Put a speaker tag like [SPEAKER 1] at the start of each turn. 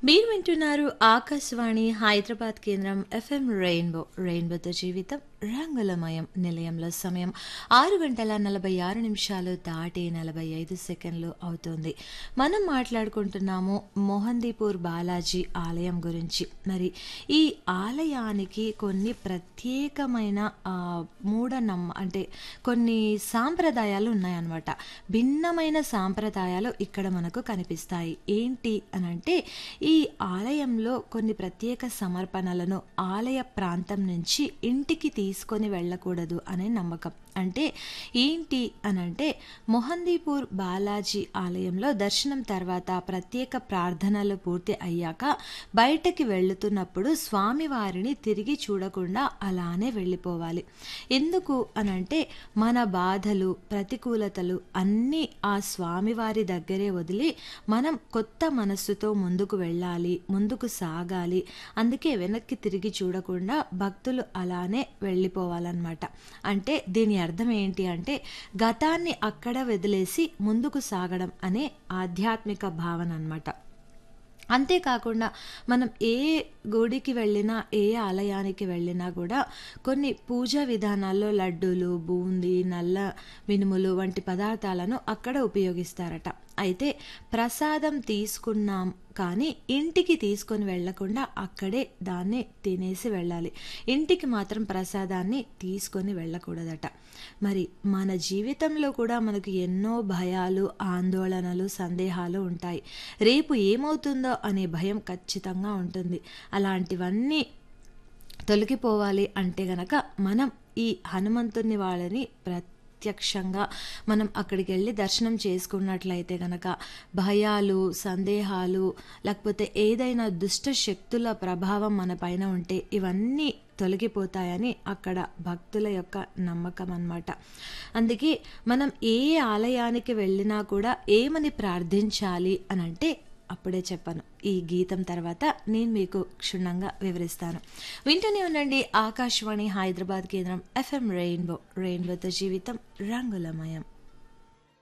[SPEAKER 1] మీరు వింటున్నారు ఆకాశవాణి హైదరాబాద్ కేంద్రం ఎఫ్ఎం రెయిన్బో రెయిన్బోతో జీవితం రంగులమయం నిలయంలో సమయం ఆరు గంటల నలభై ఆరు నిమిషాలు దాటి నలభై ఐదు సెకండ్లు అవుతుంది మనం మాట్లాడుకుంటున్నాము మోహందీపూర్ బాలాజీ ఆలయం గురించి మరి ఈ ఆలయానికి కొన్ని ప్రత్యేకమైన ఆ, మూఢనమ్మ అంటే కొన్ని సాంప్రదాయాలు ఉన్నాయన్నమాట భిన్నమైన సాంప్రదాయాలు ఇక్కడ మనకు కనిపిస్తాయి ఏంటి అని అంటే ఈ ఆలయంలో కొన్ని ప్రత్యేక సమర్పణలను ఆలయ ప్రాంతం నుంచి ఇంటికి తీసుకొని వెళ్ళకూడదు అనే నమ్మకం అంటే ఏంటి అని అంటే మొహందీపూర్ బాలాజీ ఆలయంలో దర్శనం తర్వాత ప్రత్యేక ప్రార్థనలు పూర్తి అయ్యాక బయటకి వెళ్తున్నప్పుడు స్వామివారిని తిరిగి చూడకుండా అలానే వెళ్ళిపోవాలి ఎందుకు అనంటే మన బాధలు ప్రతికూలతలు అన్నీ ఆ స్వామివారి దగ్గరే వదిలి మనం కొత్త మనస్సుతో ముందుకు వెళ్ళాలి ముందుకు సాగాలి అందుకే వెనక్కి తిరిగి చూడకుండా భక్తులు అలానే వెళ్ళిపోవాలన్నమాట అంటే దీని అర్థం ఏంటి అంటే గతాన్ని అక్కడ వదిలేసి ముందుకు సాగడం అనే ఆధ్యాత్మిక భావన అన్నమాట అంతేకాకుండా మనం ఏ గుడికి వెళ్ళినా ఏ ఆలయానికి వెళ్ళినా కూడా కొన్ని పూజా విధానాల్లో లడ్డూలు బూందీ నల్ల మినుములు వంటి పదార్థాలను అక్కడ ఉపయోగిస్తారట అయితే ప్రసాదం తీసుకున్నాం కానీ ఇంటికి తీసుకొని వెళ్లకుండా అక్కడే దాన్ని తినేసి వెళ్ళాలి ఇంటికి మాత్రం ప్రసాదాన్ని తీసుకొని వెళ్ళకూడదట మరి మన జీవితంలో కూడా మనకు ఎన్నో భయాలు ఆందోళనలు సందేహాలు ఉంటాయి రేపు ఏమవుతుందో అనే భయం ఖచ్చితంగా ఉంటుంది అలాంటివన్నీ తొలగిపోవాలి అంటే గనక మనం ఈ హనుమంతుని వాళ్ళని ప్రత్యక్షంగా మనం అక్కడికి వెళ్ళి దర్శనం చేసుకున్నట్లయితే గనక భయాలు సందేహాలు లేకపోతే ఏదైనా దుష్ట శక్తుల ప్రభావం మన పైన ఉంటే ఇవన్నీ తొలగిపోతాయని అక్కడ భక్తుల యొక్క నమ్మకం అన్నమాట అందుకే మనం ఏ ఆలయానికి వెళ్ళినా కూడా ఏమని ప్రార్థించాలి అని అంటే అప్పుడే చెప్పాను ఈ గీతం తర్వాత నేను మీకు క్షుణ్ణంగా వివరిస్తాను వింటూనే ఉండండి ఆకాశవాణి హైదరాబాద్ కేంద్రం ఎఫ్ఎం రెయిన్బో రెయిన్బోతో జీవితం రంగులమయం